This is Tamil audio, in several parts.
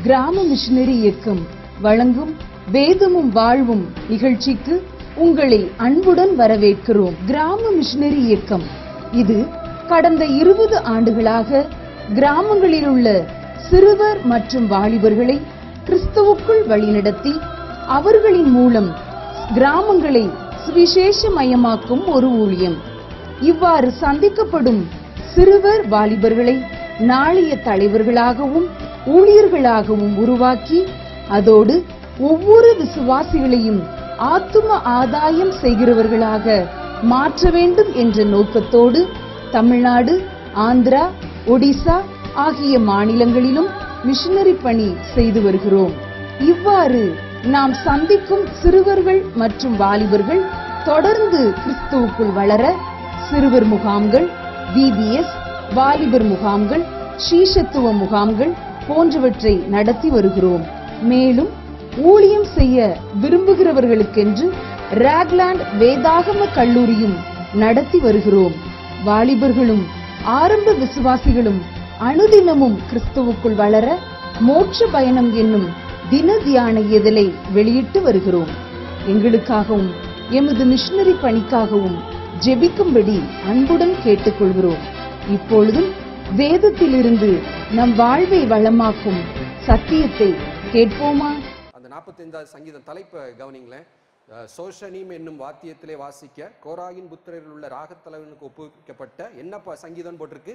கிராம மிஷனரி இயக்கம் வழங்கும் வேதமும் வாழ்வும் நிகழ்ச்சிக்கு உங்களை அன்புடன் வரவேற்கிறோம் கிராம மிஷனரி இயக்கம் இது கடந்த இருபது ஆண்டுகளாக கிராமங்களில் உள்ள சிறுவர் மற்றும் வாலிபர்களை கிறிஸ்துவுக்குள் வழிநடத்தி அவர்களின் மூலம் கிராமங்களை சுவிசேஷமயமாக்கும் ஒரு ஊழியம் இவ்வாறு சந்திக்கப்படும் சிறுவர் வாலிபர்களை நாளைய தலைவர்களாகவும் ஊழியர்களாகவும் உருவாக்கி அதோடு ஒவ்வொரு விசுவாசிகளையும் ஆத்தும ஆதாயம் செய்கிறவர்களாக மாற்ற வேண்டும் என்ற நோக்கத்தோடு தமிழ்நாடு ஆந்திரா ஒடிசா ஆகிய மாநிலங்களிலும் மிஷனரி பணி செய்து வருகிறோம் இவ்வாறு நாம் சந்திக்கும் சிறுவர்கள் மற்றும் வாலிபர்கள் தொடர்ந்து கிறிஸ்துவுக்குள் வளர சிறுவர் முகாம்கள் விபிஎஸ் வாலிபர் முகாம்கள் ஸ்ரீசத்துவ முகாம்கள் போன்றவற்றை நடத்தி வருகிறோம் மேலும் ஊழியம் செய்ய விரும்புகிறவர்களுக்கென்று ராக்லாண்ட் வேதாகம கல்லூரியும் நடத்தி வருகிறோம் வாலிபர்களும் ஆரம்ப விசுவாசிகளும் அனுதினமும் கிறிஸ்துவுக்குள் வளர மோட்ச பயணம் என்னும் தின தியான இதழை வெளியிட்டு வருகிறோம் எங்களுக்காகவும் எமது மிஷனரி பணிக்காகவும் ஜெபிக்கும்படி அன்புடன் கேட்டுக்கொள்கிறோம் இப்பொழுதும் வேதத்திலிருந்து நம் வாழ்வை வளமாக்கும் சத்தியத்தை கேட்போமா அந்த நாற்பத்தைந்தாவது சங்கீதம் தலைப்பை கவனிங்களேன் அஹ், சோஷனீம் என்னும் வாத்தியத்திலே வாசிக்க கோராயின் புத்திரரில் உள்ள ராகத்தலைவனுக்கு ஒப்புவிக்கப்பட்ட என்ன பா- சங்கீதம் போட்டிருக்கு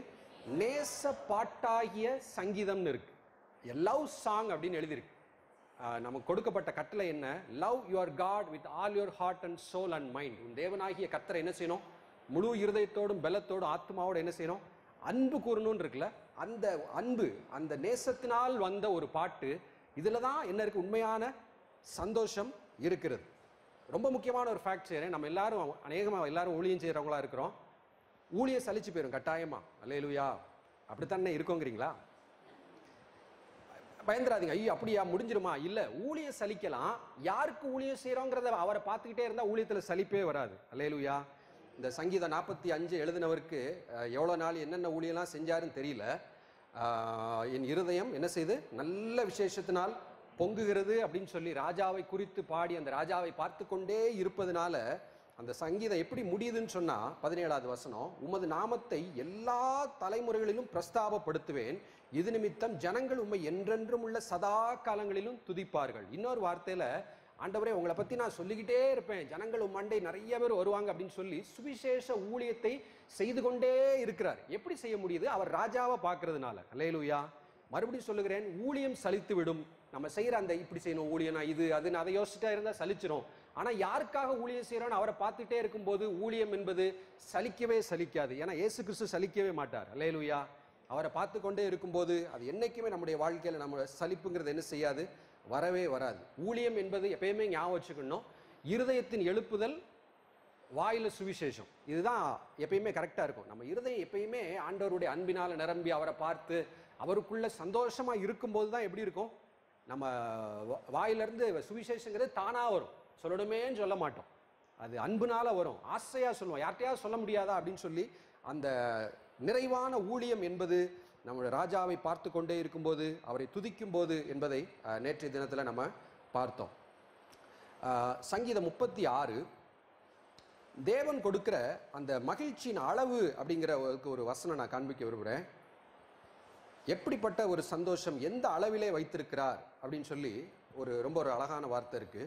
நேச பாட்டாகிய சங்கீதம்னு இருக்கு லவ் சாங் அப்படின்னு எழுதியிருக்கு அஹ், நமக்கு கொடுக்கப்பட்ட கட்டளை என்ன love your God with all your heart and soul and mind உன் தேவனாகிய கத்தரை என்ன செய்யணும் முழு இருதயத்தோடும் பலத்தோடும் ஆத்மாவோட என்ன செய்யணும் அன்பு கூறணும்னு இருக்குல்ல அந்த அன்பு அந்த நேசத்தினால் வந்த ஒரு பாட்டு இதுல தான் என்ன இருக்கு உண்மையான சந்தோஷம் இருக்கிறது ரொம்ப முக்கியமான ஒரு ஃபேக்ட் செய்யறேன் நம்ம எல்லாரும் அநேகமா எல்லாரும் ஊழியம் செய்யறவங்களா இருக்கிறோம் ஊழியம் சலிச்சு போயிரும் கட்டாயமா அல்லேலூயா அப்படித்தானே இருக்கோங்கிறீங்களா பயந்துராதீங்க ஐயோ அப்படியா முடிஞ்சிருமா இல்ல ஊழியம் சலிக்கலாம் யாருக்கு ஊழியம் செய்யறோங்கிறத அவரை பார்த்துக்கிட்டே இருந்தா ஊழியத்துல சலிப்பே வராது அல்லேலூயா இந்த சங்கீதம் நாற்பத்தி அஞ்சு எழுதினவருக்கு அஹ், எவ்வளவு நாள் என்னென்ன ஊழியெல்லாம் செஞ்சாருன்னு தெரியல ஆஹ், என் இருதயம் என்ன செய்து நல்ல விசேஷத்தினால் பொங்குகிறது அப்படின்னு சொல்லி ராஜாவை குறித்து பாடி அந்த ராஜாவை பார்த்து கொண்டே இருப்பதனால அந்த சங்கீதம் எப்படி முடியுதுன்னு சொன்னா பதினேழாவது வசனம் உமது நாமத்தை எல்லா தலைமுறைகளிலும் பிரஸ்தாபப்படுத்துவேன் இது நிமித்தம் ஜனங்கள் உம்மை என்றென்றும் உள்ள சதா காலங்களிலும் துதிப்பார்கள் இன்னொரு வார்த்தையில ஆண்டவரே உங்களை பத்தி நான் சொல்லிக்கிட்டே இருப்பேன் ஜனங்கள் உம் மண்டை நிறைய பேர் வருவாங்க அப்படின்னு சொல்லி சுவிசேஷ ஊழியத்தை செய்து கொண்டே இருக்கிறார் எப்படி செய்ய முடியுது அவர் ராஜாவை பார்க்கறதுனால அல்லேலூயா மறுபடியும் சொல்லுகிறேன் ஊழியம் சலித்து விடும் நம்ம செய்யற அந்த இப்படி செய்யணும் ஊழியனா இது அதுன்னு அதை யோசிச்சுட்டா இருந்தா சலிச்சிரும் ஆனா யாருக்காக ஊழியம் செய்யறோம்னு அவரை பார்த்துட்டே இருக்கும்போது ஊழியம் என்பது சலிக்கவே சலிக்காது ஏன்னா இயேசு கிறிஸ்து சலிக்கவே மாட்டார் அல்லேலூயா அவரை பார்த்து கொண்டே இருக்கும்போது அது என்னைக்குமே நம்முடைய வாழ்க்கையில நம்ம சலிப்புங்கிறது என்ன செய்யாது வரவே வராது ஊழியம் என்பது எப்பயுமே ஞாபகம் வச்சுக்கணும் இருதயத்தின் எழுப்புதல் வாயில சுவிசேஷம் இதுதான் எப்பயுமே கரெக்டா இருக்கும் நம்ம இருதயம் எப்பயுமே ஆண்டவருடைய அன்பினால நிரம்பி அவரை பார்த்து அவருக்குள்ள சந்தோஷமா இருக்கும்போது தான் எப்படி இருக்கும் நம்ம வா- வாயிலிருந்து சுவிசேஷங்கிறது தானா வரும் சொல்லணுமேன்னு சொல்ல மாட்டோம் அது அன்புனால வரும் ஆசையா சொல்லுவோம் யார்கிட்டயாவது சொல்ல முடியாதா அப்படின்னு சொல்லி அந்த நிறைவான ஊழியம் என்பது நம்முடைய ராஜாவை பார்த்து கொண்டே இருக்கும்போது அவரை துதிக்கும் போது என்பதை அஹ், நேற்றைய தினத்துல நம்ம பார்த்தோம் அஹ், சங்கீதம் முப்பத்தி ஆறு தேவன் கொடுக்கிற அந்த மகிழ்ச்சியின் அளவு அப்படிங்கிற ஒரு- ஒரு வசனம் நான் காண்பிக்க விரும்புகிறேன் எப்படிப்பட்ட ஒரு சந்தோஷம் எந்த அளவிலே வைத்திருக்கிறார் அப்படின்னு சொல்லி ஒரு ரொம்ப ஒரு அழகான வார்த்தை இருக்கு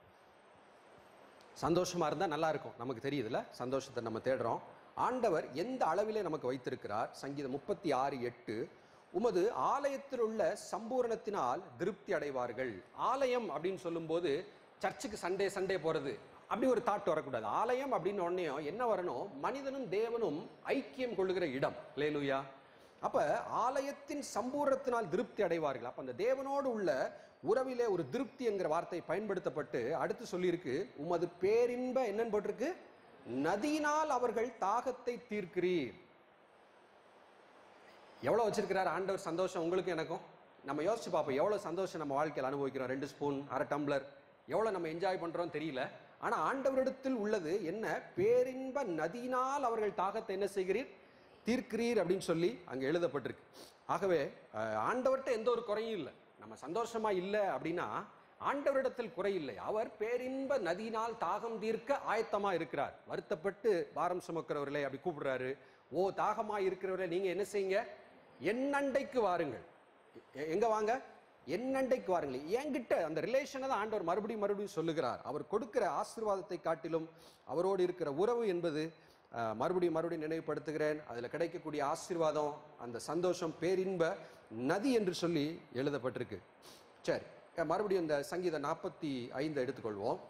சந்தோஷமா இருந்தா நல்லா இருக்கும் நமக்கு தெரியுதுல சந்தோஷத்தை நம்ம தேடுறோம் ஆண்டவர் எந்த அளவிலே நமக்கு வைத்திருக்கிறார் சங்கீதம் முப்பத்தி ஆறு எட்டு உமது ஆலயத்தில் உள்ள சம்பூரணத்தினால் திருப்தி அடைவார்கள் ஆலயம் அப்படின்னு சொல்லும்போது சர்ச்சுக்கு சண்டே சண்டே போறது அப்படி ஒரு தாட் வரக்கூடாது ஆலயம் அப்படின்னு உடனே என்ன வரணும் மனிதனும் தேவனும் ஐக்கியம் கொள்ளுகிற இடம் லேலுயா அப்ப ஆலயத்தின் சம்பூர்ணத்தினால் திருப்தி அடைவார்கள் அப்ப அந்த தேவனோடு உள்ள உறவிலே ஒரு திருப்தி என்கிற வார்த்தை பயன்படுத்தப்பட்டு அடுத்து சொல்லியிருக்கு உமது பேரின்ப என்னன்னு போட்டிருக்கு நதியினால் அவர்கள் தாகத்தை தீர்க்கிறீர் எவ்வளவு வச்சிருக்கிறார் ஆண்டவர் சந்தோஷம் உங்களுக்கும் எனக்கும் நம்ம யோசிச்சு பார்ப்போம் எவ்வளவு சந்தோஷம் நம்ம வாழ்க்கையில் அனுபவிக்கிறோம் ரெண்டு ஸ்பூன் அரை டம்ளர் எவ்வளவு நம்ம என்ஜாய் பண்றோம் தெரியல ஆனா ஆண்டவரிடத்தில் உள்ளது என்ன பேரின்ப நதியினால் அவர்கள் தாகத்தை என்ன செய்கிறீர் தீர்க்கிறீர் அப்படின்னு சொல்லி அங்க எழுதப்பட்டிருக்கு ஆகவே அஹ், ஆண்டவர்ட்ட எந்த ஒரு குறையும் இல்லை நம்ம சந்தோஷமா இல்லை அப்படின்னா ஆண்டவரிடத்தில் குறை இல்லை அவர் பேரின்ப நதியினால் தாகம் தீர்க்க ஆயத்தமா இருக்கிறார் வருத்தப்பட்டு பாரம் சுமக்கிறவர்களே அப்படி கூப்பிடுறாரு ஓ தாகமா இருக்கிறவர்களே நீங்க என்ன செய்யுங்க எண்ணண்டைக்கு வாருங்கள் எ- எங்க வாங்க என்னண்டைக்கு வாருங்கள் என்கிட்ட அந்த ரிலேஷனை தான் ஆண்டவர் மறுபடியும் மறுபடியும் சொல்லுகிறார் அவர் கொடுக்கிற ஆசீர்வாதத்தை காட்டிலும் அவரோடு இருக்கிற உறவு என்பது அஹ், மறுபடியும் மறுபடியும் நினைவுபடுத்துகிறேன் அதில் கிடைக்கக்கூடிய ஆசீர்வாதம் அந்த சந்தோஷம் பேரின்ப நதி என்று சொல்லி எழுதப்பட்டிருக்கு சரி அஹ், மறுபடியும் இந்த சங்கீதம் நாற்பத்தி ஐந்து எடுத்துக்கொள்வோம்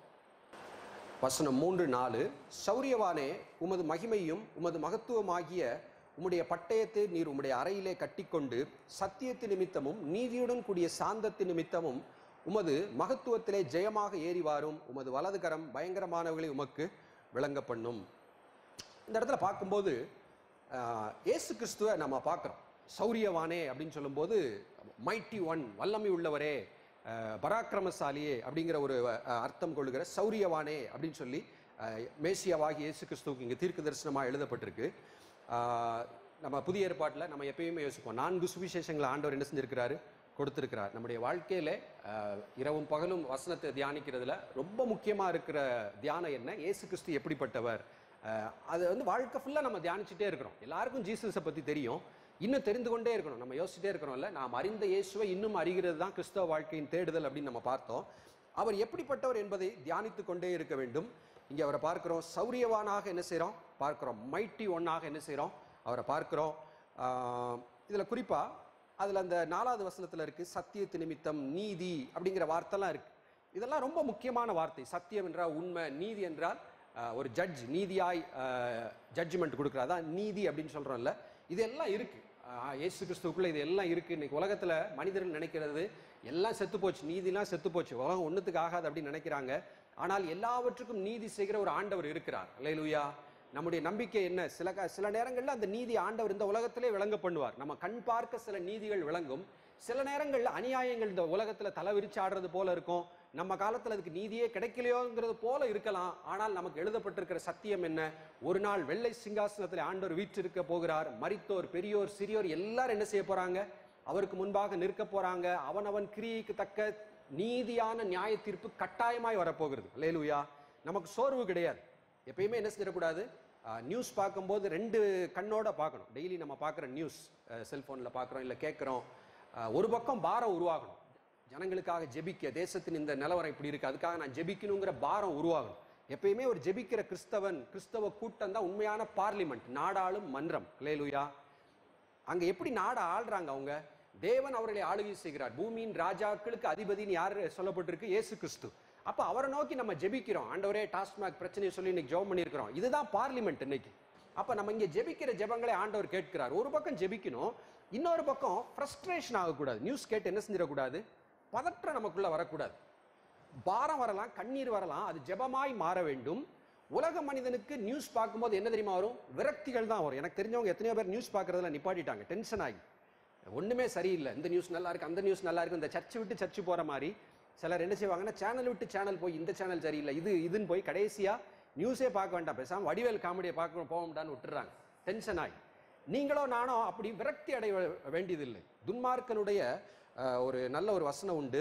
வசனம் மூன்று நாலு சௌரியவானே உமது மகிமையும் உமது மகத்துவமாகிய உம்முடைய பட்டயத்தை நீர் உம்முடைய அறையிலே கட்டிக்கொண்டு சத்தியத்து நிமித்தமும் நீதியுடன் கூடிய சாந்தத்து நிமித்தமும் உமது மகத்துவத்திலே ஜெயமாக ஏறி வாரும் உமது வலது கரம் பயங்கரமானவர்களை உமக்கு விளங்க பண்ணும் இந்த இடத்துல பார்க்கும்போது ஆஹ், இயேசு கிறிஸ்துவை நம்ம பார்க்குறோம் சௌரியவானே அப்படின்னு சொல்லும்போது மைட்டி ஒன் வல்லமை உள்ளவரே ஆஹ், பராக்கிரமசாலியே அப்படிங்கிற ஒரு ஆஹ், அர்த்தம் கொள்ளுகிற சௌரியவானே அப்படின்னு சொல்லி ஆஹ், மேசியாவாகி இயேசு கிறிஸ்துவுக்கு இங்கே தீர்க்க தரிசனமாக எழுதப்பட்டிருக்கு ஆஹ், நம்ம புதிய ஏற்பாட்டில் நம்ம எப்பயுமே யோசிப்போம் நான்கு சுவிசேஷங்களை ஆண்டவர் என்ன செஞ்சிருக்கிறாரு கொடுத்திருக்கிறார் நம்முடைய வாழ்க்கையில ஆஹ், இரவும் பகலும் வசனத்தை தியானிக்கிறதுல ரொம்ப முக்கியமா இருக்கிற தியானம் என்ன இயேசு கிறிஸ்து எப்படிப்பட்டவர் ஆஹ், அது வந்து வாழ்க்கை ஃபுல்லா நம்ம தியானிச்சுட்டே இருக்கிறோம் எல்லாருக்கும் ஜீசஸை பத்தி தெரியும் இன்னும் தெரிந்து கொண்டே இருக்கணும் நம்ம யோசிச்சுட்டே இருக்கிறோம்ல நாம் அறிந்த இயேசுவை இன்னும் அறிகிறது தான் கிறிஸ்தவ வாழ்க்கையின் தேடுதல் அப்படின்னு நம்ம பார்த்தோம் அவர் எப்படிப்பட்டவர் என்பதை தியானித்து கொண்டே இருக்க வேண்டும் இங்கே அவரை பார்க்கிறோம் சௌரியவானாக என்ன செய்கிறோம் பார்க்கிறோம் மைட்டி ஒன்னாக என்ன செய்கிறோம் அவரை பார்க்கிறோம் ஆஹ், இதுல குறிப்பா அதுல அந்த நாலாவது வசனத்துல இருக்கு சத்தியத்து நிமித்தம் நீதி அப்படிங்கிற வார்த்தைலாம் இருக்கு இதெல்லாம் ரொம்ப முக்கியமான வார்த்தை சத்தியம் என்றால் உண்மை நீதி என்றால் ஆஹ், ஒரு ஜட்ஜ் நீதியாய் ஜட்ஜ்மெண்ட் கொடுக்குறா அதான் நீதி அப்படின்னு சொல்றோம்ல இதெல்லாம் இருக்கு ஆஹ், இயேசு கிறிஸ்துவுக்குள்ள இது எல்லாம் இருக்கு இன்னைக்கு உலகத்துல மனிதர்கள் நினைக்கிறது எல்லாம் செத்து போச்சு நீதிலாம் செத்து போச்சு உலகம் ஒண்ணுத்துக்கு ஆகாது அப்படின்னு நினைக்கிறாங்க ஆனால் எல்லாவற்றுக்கும் நீதி செய்கிற ஒரு ஆண்டவர் இருக்கிறார் அல்லேலூயா நம்முடைய நம்பிக்கை என்ன சில க- சில நேரங்கள்ல அந்த நீதி ஆண்டவர் இந்த உலகத்திலே விளங்க பண்ணுவார் நம்ம கண் பார்க்க சில நீதிகள் விளங்கும் சில நேரங்கள்ல அநியாயங்கள் இந்த உலகத்துல தலை விரிச்சு ஆடுறது போல இருக்கும் நம்ம காலத்துல அதுக்கு நீதியே கிடைக்கலையோங்கிறது போல இருக்கலாம் ஆனால் நமக்கு எழுதப்பட்டிருக்கிற சத்தியம் என்ன ஒரு நாள் வெள்ளை சிங்காசனத்தில் ஆண்டவர் வீற்றிருக்க போகிறார் மரித்தோர் பெரியோர் சிறியோர் எல்லாரும் என்ன செய்ய போறாங்க அவருக்கு முன்பாக நிற்க போறாங்க அவனவன் கிரியைக்கு தக்க நீதியான நியாய தீர்ப்பு கட்டாயமாய் வரப்போகிறது லேலுயா நமக்கு சோர்வு கிடையாது எப்பயுமே என்ன செஞ்சிடக்கூடாது நியூஸ் பார்க்கும்போது ரெண்டு கண்ணோட பார்க்கணும் டெய்லி நம்ம பார்க்குற நியூஸ் செல்ஃபோனில் பார்க்குறோம் இல்லை கேட்குறோம் ஒரு பக்கம் பாரம் உருவாகணும் ஜனங்களுக்காக ஜெபிக்க தேசத்தின் இந்த நிலவரம் இப்படி இருக்கு அதுக்காக நான் ஜெபிக்கணுங்கிற பாரம் உருவாகணும் எப்பயுமே ஒரு ஜெபிக்கிற கிறிஸ்தவன் கிறிஸ்தவ கூட்டம் தான் உண்மையான பார்லிமெண்ட் நாடாளும் மன்றம் லேலுயா அங்க எப்படி நாட ஆள்றாங்க அவங்க தேவன் அவர்களை ஆளுகை செய்கிறார் பூமியின் ராஜாக்களுக்கு அதிபதின்னு யார் சொல்லப்பட்டிருக்கு இயேசு கிறிஸ்து அப்ப அவரை நோக்கி நம்ம ஜெபிக்கிறோம் ஆண்டவரே டாஸ்மாக் பிரச்சனையை சொல்லி இன்னைக்கு ஜெபம் பண்ணியிருக்கிறோம் இதுதான் பார்லிமெண்ட் இன்னைக்கு அப்ப நம்ம இங்க ஜெபிக்கிற ஜெபங்களை ஆண்டவர் கேட்கிறார் ஒரு பக்கம் ஜெபிக்கணும் இன்னொரு பக்கம் ஃப்ரஸ்ட்ரேஷன் ஆகக்கூடாது நியூஸ் கேட்டு என்ன செஞ்சிடக்கூடாது பதற்றம் நமக்குள்ள வரக்கூடாது பாரம் வரலாம் கண்ணீர் வரலாம் அது ஜெபமாய் மாற வேண்டும் உலக மனிதனுக்கு நியூஸ் பார்க்கும்போது என்ன தெரியுமா வரும் விரக்திகள் தான் வரும் எனக்கு தெரிஞ்சவங்க எத்தனையோ பேர் நியூஸ் பார்க்கறதுல நிப்பாட்டிட்டாங்க டென்ஷன் ஆகி ஒண்ணுமே சரியில்லை இந்த நியூஸ் நல்லா இருக்கு அந்த நியூஸ் நல்லா இருக்கு இந்த சர்ச்சு விட்டு சர்ச்சு போற மாதிரி சிலர் என்ன செய்வாங்கன்னா சேனல் விட்டு சேனல் போய் இந்த சேனல் சரியில்லை இது இதுன்னு போய் கடைசியா நியூஸே பார்க்க வேண்டாம் பேசாம வடிவேல் காமெடியை பார்க்க போக வேண்டாம்னு விட்டுறாங்க டென்ஷன் ஆகி நீங்களோ நானோ அப்படி விரக்தி அடைய வேண்டியதில்லை துன்மார்க்கனுடைய அஹ், ஒரு நல்ல ஒரு வசனம் உண்டு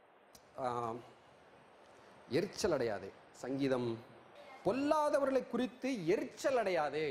ஆஹ், எரிச்சல் அடையாதே சங்கீதம் பொல்லாதவர்களை குறித்து எரிச்சல் அடையாதே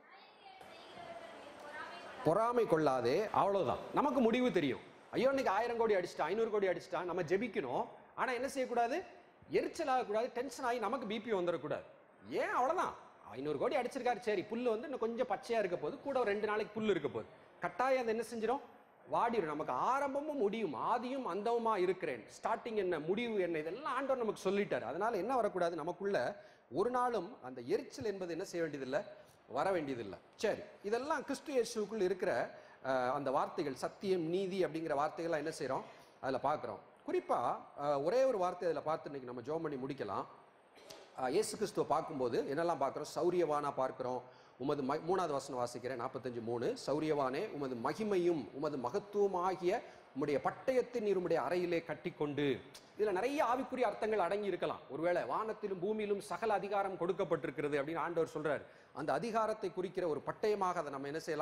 பொறாமை கொள்ளாதே அவ்வளவுதான் நமக்கு முடிவு தெரியும் ஐயோ இன்னைக்கு ஆயிரம் கோடி அடிச்சிட்டான் ஐநூறு கோடி அடிச்சிட்டான் நம்ம ஜெபிக்கணும் ஆனா என்ன செய்யக்கூடாது எரிச்சல் ஆகக்கூடாது டென்ஷன் ஆகி நமக்கு பிபி வந்துடக்கூடாது ஏன் அவ்வளவுதான் ஐநூறு கோடி அடிச்சிருக்காரு சரி புல்லு வந்து இன்னும் கொஞ்சம் பச்சையா இருக்க போது கூட ஒரு ரெண்டு நாளைக்கு புல்லு இருக்க போகுது கட்டாயம் அது என்ன செஞ்சிடும் வாடிடும் நமக்கு ஆரம்பமும் முடியும் ஆதியும் அந்தவுமா இருக்கிறேன் ஸ்டார்டிங் என்ன முடிவு என்ன இதெல்லாம் ஆண்டவர் நமக்கு சொல்லிட்டார் அதனால என்ன வரக்கூடாது நமக்குள்ள ஒரு நாளும் அந்த எரிச்சல் என்பது என்ன செய்ய வேண்டியதில்லை வர வேண்டியதில்லை சரி இதெல்லாம் கிறிஸ்து இயேசுக்குள் இருக்கிற அஹ், அந்த வார்த்தைகள் சத்தியம் நீதி அப்படிங்கிற வார்த்தைகள்லாம் என்ன செய்கிறோம் அதில் பார்க்குறோம் குறிப்பாக ஒரே ஒரு வார்த்தை அதில் பார்த்து இன்னைக்கு நம்ம ஜோம் பண்ணி முடிக்கலாம் ஆஹ் இயேசு கிறிஸ்துவை பார்க்கும்போது என்னெல்லாம் பார்க்குறோம் சௌரியவானா பார்க்குறோம் உமது ம மூணாவது வசனம் வாசிக்கிறேன் நாற்பத்தஞ்சு மூணு சௌரியவானே உமது மகிமையும் உமது மகத்துவமாகிய உம்முடைய பட்டயத்தை நீர் உம்முடைய அறையிலே கட்டிக்கொண்டு இதுல நிறைய ஆவிக்குரிய அர்த்தங்கள் அடங்கி இருக்கலாம் ஒருவேளை வானத்திலும் பூமியிலும் சகல அதிகாரம் கொடுக்கப்பட்டிருக்கிறது அப்படின்னு ஆண்டவர் சொல்றாரு அந்த அதிகாரத்தை குறிக்கிற ஒரு பட்டயமாக அதை நம்ம என்ன செய்யலாம்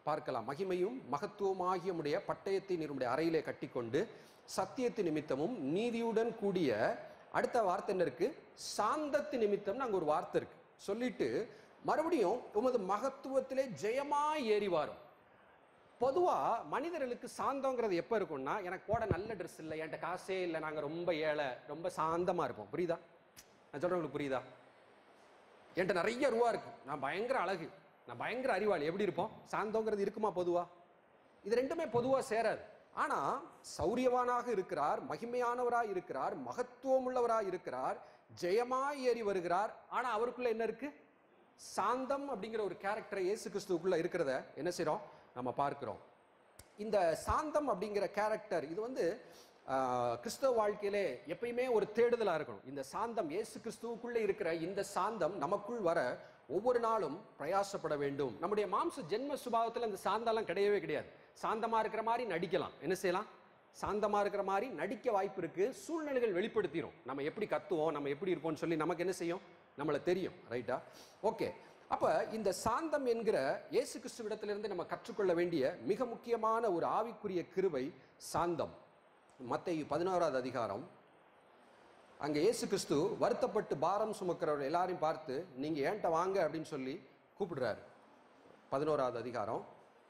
பார்க்கலாம் மகிமையும் மகத்துவமாகிய உடைய பட்டயத்தை நம்முடைய அறையிலே கட்டிக்கொண்டு சத்தியத்து நிமித்தமும் நீதியுடன் கூடிய அடுத்த வார்த்தை என்ன இருக்கு சாந்தத்து நிமித்தம்னு அங்க ஒரு வார்த்தை இருக்கு சொல்லிட்டு மறுபடியும் உமது மகத்துவத்திலே ஜெயமாய் ஏறி வரும் பொதுவா மனிதர்களுக்கு சாந்தங்கிறது எப்போ இருக்கும்னா எனக்கு போட நல்ல ட்ரெஸ் இல்லை என்கிட்ட காசே இல்லை நாங்கள் ரொம்ப ஏழை ரொம்ப சாந்தமா இருப்போம் புரியுதா நான் சொல்றேன் உங்களுக்கு புரியுதா என்கிட்ட நிறைய ரூபா இருக்கு நான் பயங்கர அழகு நான் பயங்கர அறிவாளி எப்படி இருப்போம் சாந்தங்கிறது இருக்குமா பொதுவா இது ரெண்டுமே பொதுவா சேராது ஆனா சௌரியவானாக இருக்கிறார் மகிமையானவராய் இருக்கிறார் மகத்துவம் உள்ளவராய் இருக்கிறார் ஜெயமாய் ஏறி வருகிறார் ஆனா அவருக்குள்ள என்ன இருக்கு சாந்தம் அப்படிங்கிற ஒரு கேரக்டரை இயேசு கிறிஸ்துவுக்குள்ள இருக்கிறத என்ன செய்றோம் நம்ம பார்க்கிறோம் இந்த சாந்தம் அப்படிங்கிற கேரக்டர் இது வந்து ஆஹ், கிறிஸ்தவ வாழ்க்கையிலே எப்பயுமே ஒரு தேடுதலா இருக்கணும் இந்த சாந்தம் இயேசு கிறிஸ்துவுக்குள்ள இருக்கிற இந்த சாந்தம் நமக்குள் வர ஒவ்வொரு நாளும் பிரயாசப்பட வேண்டும் நம்முடைய மாம்ச ஜென்ம சுபாவத்துல இந்த சாந்தம்லாம் கிடையவே கிடையாது சாந்தமா இருக்கிற மாதிரி நடிக்கலாம் என்ன செய்யலாம் சாந்தமா இருக்கிற மாதிரி நடிக்க வாய்ப்பு இருக்கு சூழ்நிலைகள் வெளிப்படுத்திடும் நம்ம எப்படி கத்துவோம் நம்ம எப்படி இருப்போம்னு சொல்லி நமக்கு என்ன செய்யும் நம்மள தெரியும் ரைட்டா ஓகே அப்ப இந்த சாந்தம் என்கிற இயேசு கிறிஸ்துவிடத்திலிருந்து நம்ம கற்றுக்கொள்ள வேண்டிய மிக முக்கியமான ஒரு ஆவிக்குரிய கிருபை சாந்தம் மத்தேயு பதினோராவது அதிகாரம் அங்க இயேசு கிறிஸ்து வருத்தப்பட்டு பாரம் சுமக்கிறவர் எல்லாரையும் பார்த்து நீங்க ஏன்ட்ட வாங்க அப்படின்னு சொல்லி கூப்பிடுறாரு பதினோராவது அதிகாரம்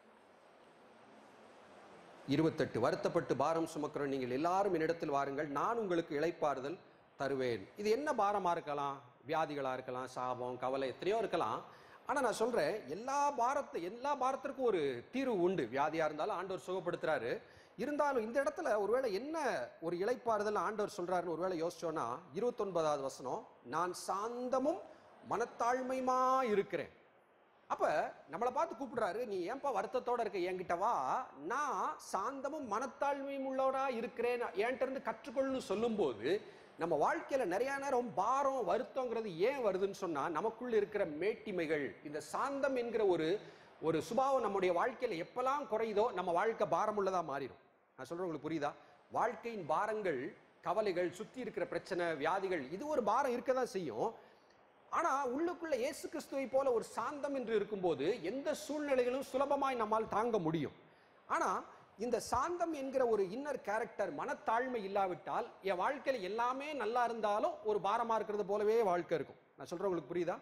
இருபத்தெட்டு வருத்தப்பட்டு பாரம் சுமக்கிற நீங்கள் எல்லாரும் என்னிடத்தில் வாருங்கள் நான் உங்களுக்கு இளைப்பாறுதல் தருவேன் இது என்ன பாரமா இருக்கலாம் வியாதிகளா இருக்கலாம் சாபம் கவலை எத்தனையோ இருக்கலாம் ஆனா நான் சொல்றேன் எல்லா பாரத்தை எல்லா பாரத்திற்கும் ஒரு தீர்வு உண்டு வியாதியா இருந்தாலும் ஆண்டவர் சுகப்படுத்துறாரு இருந்தாலும் இந்த இடத்துல ஒருவேளை என்ன ஒரு இளைப்பாறுதல் ஆண்டவர் சொல்றாருன்னு ஒருவேளை யோசிச்சோன்னா இருபத்தொன்பதாவது வசனம் நான் சாந்தமும் மனத்தாழ்மையுமா இருக்கிறேன் அப்ப நம்மளை பார்த்து கூப்பிடுறாரு நீ ஏன்பா வருத்தத்தோட இருக்க என்கிட்ட வா நான் சாந்தமும் மனத்தாழ்மையும் உள்ளவரா இருக்கிறேன் என்கிட்ட இருந்து கற்றுக்கொள்ளுன்னு சொல்லும்போது நம்ம வாழ்க்கையில நிறைய நேரம் பாரம் வருத்தங்கிறது ஏன் வருதுன்னு சொன்னா நமக்குள்ள இருக்கிற மேட்டிமைகள் இந்த சாந்தம் என்கிற ஒரு ஒரு சுபாவம் நம்முடைய வாழ்க்கையில எப்பெல்லாம் குறையுதோ நம்ம வாழ்க்கை பாரம் உள்ளதா மாறிடும் நான் சொல்றேன் உங்களுக்கு புரியுதா வாழ்க்கையின் பாரங்கள் கவலைகள் சுத்தி இருக்கிற பிரச்சனை வியாதிகள் இது ஒரு பாரம் இருக்க தான் செய்யும் ஆனா உள்ளுக்குள்ள இயேசு கிறிஸ்துவை போல ஒரு சாந்தம் என்று இருக்கும்போது எந்த சூழ்நிலைகளும் சுலபமாய் நம்மால் தாங்க முடியும் ஆனா இந்த சாந்தம் என்கிற ஒரு இன்னர் கேரக்டர் மனத்தாழ்மை இல்லாவிட்டால் என் வாழ்க்கையில எல்லாமே நல்லா இருந்தாலும் ஒரு பாரமா இருக்கிறது போலவே வாழ்க்கை இருக்கும் நான் சொல்றேன் உங்களுக்கு புரியுதா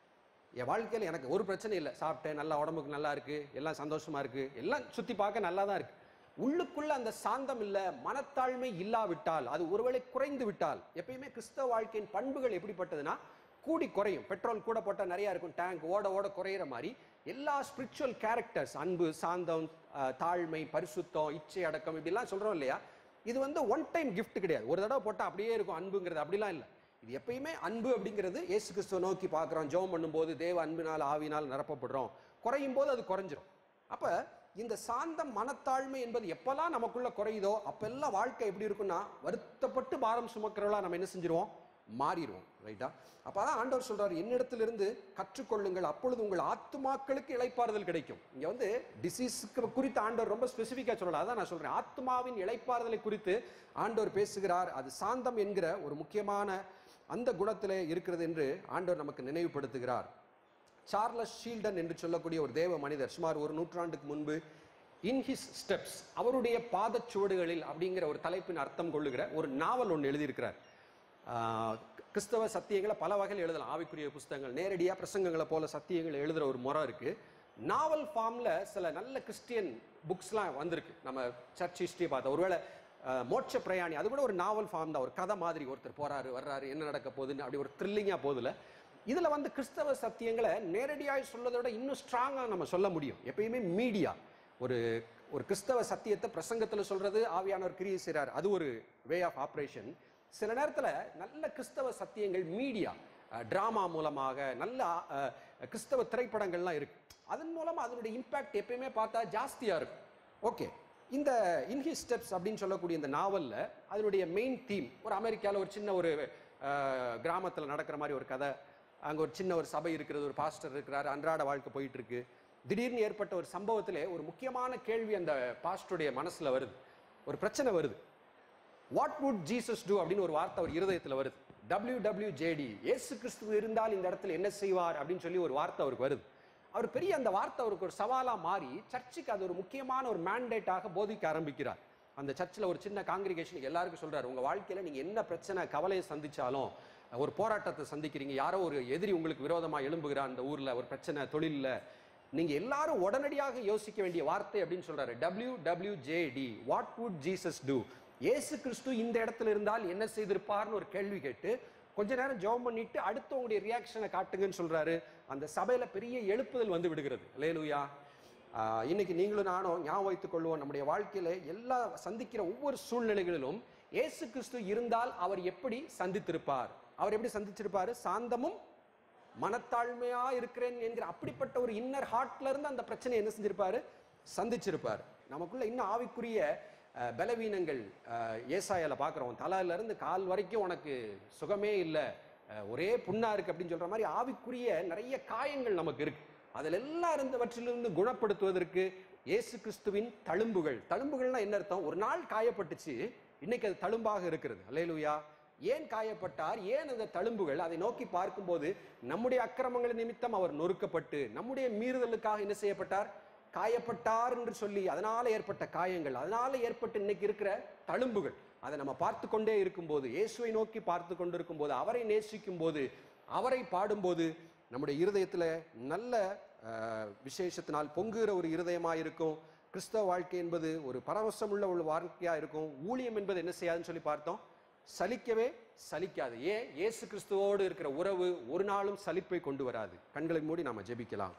என் வாழ்க்கையில் எனக்கு ஒரு பிரச்சனை இல்லை சாப்பிட்டேன் நல்லா உடம்புக்கு நல்லா இருக்கு எல்லாம் சந்தோஷமா இருக்கு எல்லாம் சுத்தி பார்க்க நல்லா தான் இருக்கு உள்ளுக்குள்ள அந்த சாந்தம் இல்ல மனத்தாழ்மை இல்லாவிட்டால் அது ஒருவேளை குறைந்து விட்டால் எப்பயுமே கிறிஸ்தவ வாழ்க்கையின் பண்புகள் எப்படிப்பட்டதுன்னா கூடி குறையும் பெட்ரோல் கூட போட்டால் நிறைய இருக்கும் டேங்க் ஓட ஓட குறையிற மாதிரி எல்லா ஸ்பிரிச்சுவல் கேரக்டர்ஸ் அன்பு சாந்தம் அஹ், தாழ்மை பரிசுத்தம் இச்சை அடக்கம் இப்படிலாம் சொல்றோம் இல்லையா இது வந்து ஒன் டைம் gift கிடையாது ஒரு தடவை போட்டால் அப்படியே இருக்கும் அன்புங்கிறது அப்படிலாம் இல்லை இது எப்பயுமே அன்பு அப்படிங்கிறது இயேசு கிறிஸ்துவை நோக்கி பார்க்குறோம் ஜெபம் பண்ணும்போது தேவ அன்பினால் ஆவினால் நிரப்பப்படுறோம் குறையும் போது அது குறைஞ்சிரும் அப்ப இந்த சாந்தம் மனத்தாழ்மை என்பது எப்பெல்லாம் நமக்குள்ள குறையுதோ அப்பெல்லாம் வாழ்க்கை எப்படி இருக்கும்னா வருத்தப்பட்டு பாரம் சுமக்கிறவளா நம்ம என்ன செஞ்சிருவோம் மாறிடுவோம் ரைட்டா அப்பதான் ஆண்டவர் சொல்றாரு என்னிடத்திலிருந்து கற்றுக்கொள்ளுங்கள் அப்பொழுது உங்கள் ஆத்துமாக்களுக்கு இளைப்பாறுதல் கிடைக்கும் இங்க வந்து டிசீஸ்க்கு குறித்து ஆண்டவர் ரொம்ப ஸ்பெசிஃபிக்கா சொல்லல அதான் நான் சொல்றேன் ஆத்மாவின் இளைப்பாறுதலை குறித்து ஆண்டவர் பேசுகிறார் அது சாந்தம் என்கிற ஒரு முக்கியமான அந்த குணத்திலே இருக்கிறது என்று ஆண்டவர் நமக்கு நினைவுபடுத்துகிறார் சார்லஸ் ஷீல்டன் என்று சொல்லக்கூடிய ஒரு தேவ மனிதர் சுமார் ஒரு நூற்றாண்டுக்கு முன்பு இன் ஹிஸ் ஸ்டெப்ஸ் அவருடைய பாதச்சுவடுகளில் அப்படிங்கிற ஒரு தலைப்பின் அர்த்தம் கொள்ளுகிற ஒரு நாவல் ஒன்று எழுதியிருக்கிறார் ஆஹ் கிறிஸ்தவ சத்தியங்களை பல வகையில் எழுதலாம் ஆவிக்குரிய புஸ்தகங்கள் நேரடியாக பிரசங்கங்களை போல சத்தியங்களை எழுதுகிற ஒரு முறை இருக்கு நாவல் ஃபார்மில் சில நல்ல கிறிஸ்டியன் புக்ஸ்லாம் வந்திருக்கு நம்ம சர்ச் ஹிஸ்ட்ரி பார்த்த ஒருவேளை ஆஹ் மோட்ச பிரயாணி அது கூட ஒரு நாவல் ஃபார்ம் தான் ஒரு கதை மாதிரி ஒருத்தர் போறாரு வர்றாரு என்ன நடக்க போகுதுன்னு அப்படி ஒரு த்ரில்லிங்காக போகுதுல இதுல வந்து கிறிஸ்தவ சத்தியங்களை நேரடியாக சொல்றதை விட இன்னும் ஸ்ட்ராங்காக நம்ம சொல்ல முடியும் எப்பயுமே மீடியா ஒரு ஒரு கிறிஸ்தவ சத்தியத்தை பிரசங்கத்துல சொல்றது ஆவியானவர் கிரியை செய்றார் அது ஒரு வே ஆஃப் ஆப்ரேஷன் சில நேரத்துல நல்ல கிறிஸ்தவ சத்தியங்கள் மீடியா டிராமா மூலமாக நல்ல அஹ், கிறிஸ்தவ திரைப்படங்கள்லாம் இருக்கு அதன் மூலமா அதனுடைய இம்பாக்ட் எப்பயுமே பார்த்தா ஜாஸ்தியா இருக்கும் ஓகே இந்த இன்ஹி ஸ்டெப்ஸ் அப்படின்னு சொல்லக்கூடிய இந்த நாவல்ல அதனுடைய மெயின் தீம் ஒரு அமெரிக்கால ஒரு சின்ன ஒரு அஹ், கிராமத்துல நடக்கிற மாதிரி ஒரு கதை அங்க ஒரு சின்ன ஒரு சபை இருக்கிறது ஒரு பாஸ்டர் இருக்கிறாரு அன்றாட வாழ்க்கை போயிட்டு இருக்கு திடீர்னு ஏற்பட்ட ஒரு சம்பவத்திலே ஒரு முக்கியமான கேள்வி அந்த பாஸ்டருடைய மனசுல வருது ஒரு பிரச்சனை வருது வாட் வுட் ஜீசஸ் டூ அப்படின்னு ஒரு வார்த்தை ஒரு இருதயத்தில் வருது டபிள்யூ டபிள்யூ ஜேடி ஏசு கிறிஸ்து இருந்தால் இந்த இடத்துல என்ன செய்வார் அப்படின்னு சொல்லி ஒரு வார்த்தை அவருக்கு வருது அவர் பெரிய அந்த வார்த்தை அவருக்கு ஒரு சவாலா மாறி சர்ச்சுக்கு அது ஒரு முக்கியமான ஒரு மேண்டேட்டாக போதிக்க ஆரம்பிக்கிறார் அந்த சர்ச்சில் ஒரு சின்ன காங்கிரிகேஷன் எல்லாருக்கும் சொல்றாரு உங்க வாழ்க்கையில நீங்க என்ன பிரச்சனை கவலையை சந்திச்சாலும் ஒரு போராட்டத்தை சந்திக்கிறீங்க யாரோ ஒரு எதிரி உங்களுக்கு விரோதமா எழும்புகிறார் அந்த ஊர்ல ஒரு பிரச்சனை தொழில்ல நீங்க எல்லாரும் உடனடியாக யோசிக்க வேண்டிய வார்த்தை அப்படின்னு சொல்றாரு W W JD what would Jesus do இயேசு கிறிஸ்து இந்த இடத்துல இருந்தால் என்ன செய்திருப்பார்னு ஒரு கேள்வி கேட்டு கொஞ்ச நேரம் ஜெபம் பண்ணிட்டு அடுத்து உங்களுடைய ரியாக்ஷனை காட்டுங்கன்னு சொல்றாரு அந்த சபையில பெரிய எழுப்புதல் வந்து விடுகிறது லேலுயா இன்னைக்கு நீங்களும் நானும் ஞாபகம் வைத்துக் கொள்வோம் நம்முடைய வாழ்க்கையில எல்லா சந்திக்கிற ஒவ்வொரு சூழ்நிலைகளிலும் இயேசு கிறிஸ்து இருந்தால் அவர் எப்படி சந்தித்திருப்பார் அவர் எப்படி சந்திச்சிருப்பாரு சாந்தமும் மனத்தாழ்மையா இருக்கிறேன் என்கிற அப்படிப்பட்ட ஒரு இன்னர் ஹார்ட்ல இருந்து அந்த பிரச்சனை என்ன செஞ்சிருப்பாரு சந்திச்சிருப்பார் நமக்குள்ள இன்னும் ஆவிக்குரிய அஹ், பலவீனங்கள் அஹ், ஏசாயால பார்க்குறோம் தலையில இருந்து கால் வரைக்கும் உனக்கு சுகமே இல்லை ஒரே புண்ணா இருக்கு அப்படின்னு சொல்ற மாதிரி ஆவிக்குரிய நிறைய காயங்கள் நமக்கு இருக்கு அதில் எல்லாம் இருந்தவற்றிலிருந்து குணப்படுத்துவதற்கு இயேசு கிறிஸ்துவின் தழும்புகள் தழும்புகள்னா என்ன அர்த்தம் ஒரு நாள் காயப்பட்டுச்சு இன்னைக்கு அது தழும்பாக இருக்கிறது அல்லேலூயா ஏன் காயப்பட்டார் ஏன் அந்த தழும்புகள் அதை நோக்கி பார்க்கும்போது நம்முடைய அக்கிரமங்கள் நிமித்தம் அவர் நொறுக்கப்பட்டு நம்முடைய மீறுதலுக்காக என்ன செய்யப்பட்டார் காயப்பட்டார் என்று சொல்லி அதனால ஏற்பட்ட காயங்கள் அதனால ஏற்பட்டு இன்னைக்கு இருக்கிற தழும்புகள் அதை நம்ம பார்த்து கொண்டே இருக்கும்போது இயேசுவை நோக்கி பார்த்து கொண்டிருக்கும் போது அவரை நேசிக்கும் போது அவரை பாடும்போது நம்முடைய இருதயத்துல நல்ல அஹ், விசேஷத்தினால் பொங்குகிற ஒரு இருதயமா இருக்கும் கிறிஸ்தவ வாழ்க்கை என்பது ஒரு பரவசம் உள்ள ஒரு வாழ்க்கையா இருக்கும் ஊழியம் என்பது என்ன செய்யாதுன்னு சொல்லி பார்த்தோம் சலிக்கவே சலிக்காது ஏன் இயேசு கிறிஸ்துவோடு இருக்கிற உறவு ஒரு நாளும் சலிப்பை கொண்டு வராது கண்களை மூடி நாம ஜெபிக்கலாம்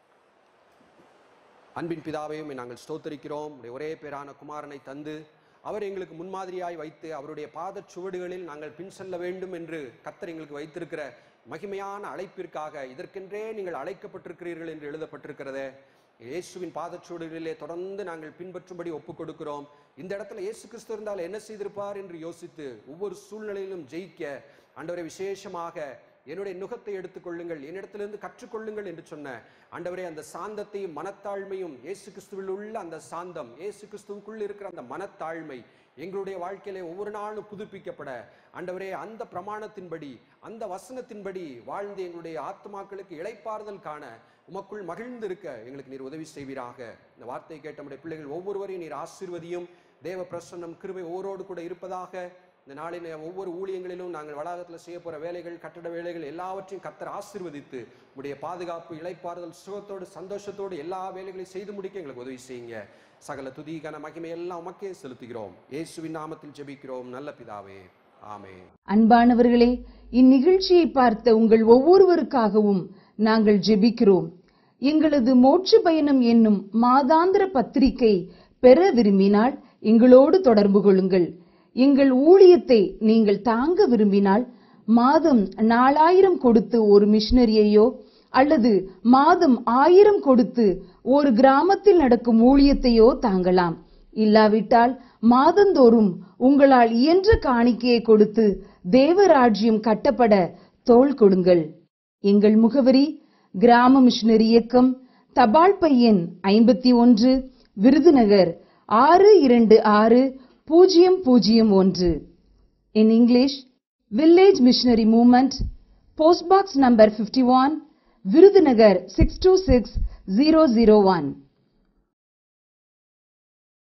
அன்பின் பிதாவையும் நாங்கள் ஸ்தோத்தரிக்கிறோம் உம்முடைய ஒரே பேரான குமாரனை தந்து அவர் எங்களுக்கு முன்மாதிரியாய் வைத்து அவருடைய பாதச் சுவடுகளில் நாங்கள் பின் செல்ல வேண்டும் என்று கத்தர் எங்களுக்கு வைத்திருக்கிற மகிமையான அழைப்பிற்காக இதற்கென்றே நீங்கள் அழைக்கப்பட்டிருக்கிறீர்கள் என்று எழுதப்பட்டிருக்கிறதே இயேசுவின் பாதச்சுவடுகளிலே தொடர்ந்து நாங்கள் பின்பற்றும்படி ஒப்புக் கொடுக்கிறோம் இந்த இடத்துல இயேசு கிறிஸ்து இருந்தால் என்ன செய்திருப்பார் என்று யோசித்து ஒவ்வொரு சூழ்நிலையிலும் ஜெயிக்க ஆண்டவரை விசேஷமாக என்னுடைய நுகத்தை எடுத்துக்கொள்ளுங்கள் என்னிடத்திலிருந்து கற்றுக்கொள்ளுங்கள் என்று சொன்ன ஆண்டவரே அந்த சாந்தத்தையும் மனத்தாழ்மையும் இயேசு கிறிஸ்துவில் உள்ள அந்த சாந்தம் இயேசு கிறிஸ்துவுக்குள் இருக்கிற அந்த மனத்தாழ்மை எங்களுடைய வாழ்க்கையிலே ஒவ்வொரு நாளும் புதுப்பிக்கப்பட ஆண்டவரே அந்த பிரமாணத்தின்படி அந்த வசனத்தின்படி வாழ்ந்து எங்களுடைய ஆத்மாக்களுக்கு இளைப்பாறுதல் காண உமக்குள் மகிழ்ந்து இருக்க எங்களுக்கு நீர் உதவி செய்வீராக இந்த வார்த்தையை கேட்ட நம்முடைய பிள்ளைகள் ஒவ்வொருவரையும் நீர் ஆசீர்வதியும் தேவ பிரசன்னம் கிருபை ஒவ்வொருவோடு கூட இருப்பதாக இந்த நாளின் ஒவ்வொரு ஊழியங்களிலும் நாங்கள் வளாகத்தில் செய்ய போற வேலைகள் கட்டட வேலைகள் எல்லாவற்றையும் கத்தர் ஆசீர்வதித்து உடைய பாதுகாப்பு இளைப்பாறுதல் சுகத்தோடு சந்தோஷத்தோடு எல்லா வேலைகளையும் செய்து முடிக்க எங்களுக்கு உதவி செய்யுங்க சகல துதி கன மகிமை எல்லாம் உமக்கே செலுத்துகிறோம் இயேசுவின் நாமத்தில் ஜெபிக்கிறோம் நல்ல பிதாவே ஆமென் அன்பானவர்களே இந்நிகழ்ச்சியை பார்த்த உங்கள் ஒவ்வொருவருக்காகவும் நாங்கள் ஜெபிக்கிறோம் எங்களது மோட்ச பயணம் என்னும் மாதாந்திர பத்திரிகை பெற விரும்பினால் எங்களோடு தொடர்பு கொள்ளுங்கள் எங்கள் ஊழியத்தை நீங்கள் தாங்க விரும்பினால் மாதம் நாலாயிரம் கொடுத்து ஒரு மிஷனரியையோ அல்லது மாதம் ஆயிரம் கொடுத்து ஒரு கிராமத்தில் நடக்கும் ஊழியத்தையோ தாங்கலாம் இல்லாவிட்டால் மாதந்தோறும் உங்களால் இயன்ற காணிக்கையை கொடுத்து தேவராஜ்யம் கட்டப்பட தோள் கொடுங்கள் எங்கள் முகவரி கிராம மிஷனரி இயக்கம் தபால் பையன் ஐம்பத்தி ஒன்று விருதுநகர் ஆறு இரண்டு ஆறு பூஜ்ஜியம் பூஜ்ஜியம் ஒன்று in English village missionary movement post box number 51 Virudhunagar six two six zero zero one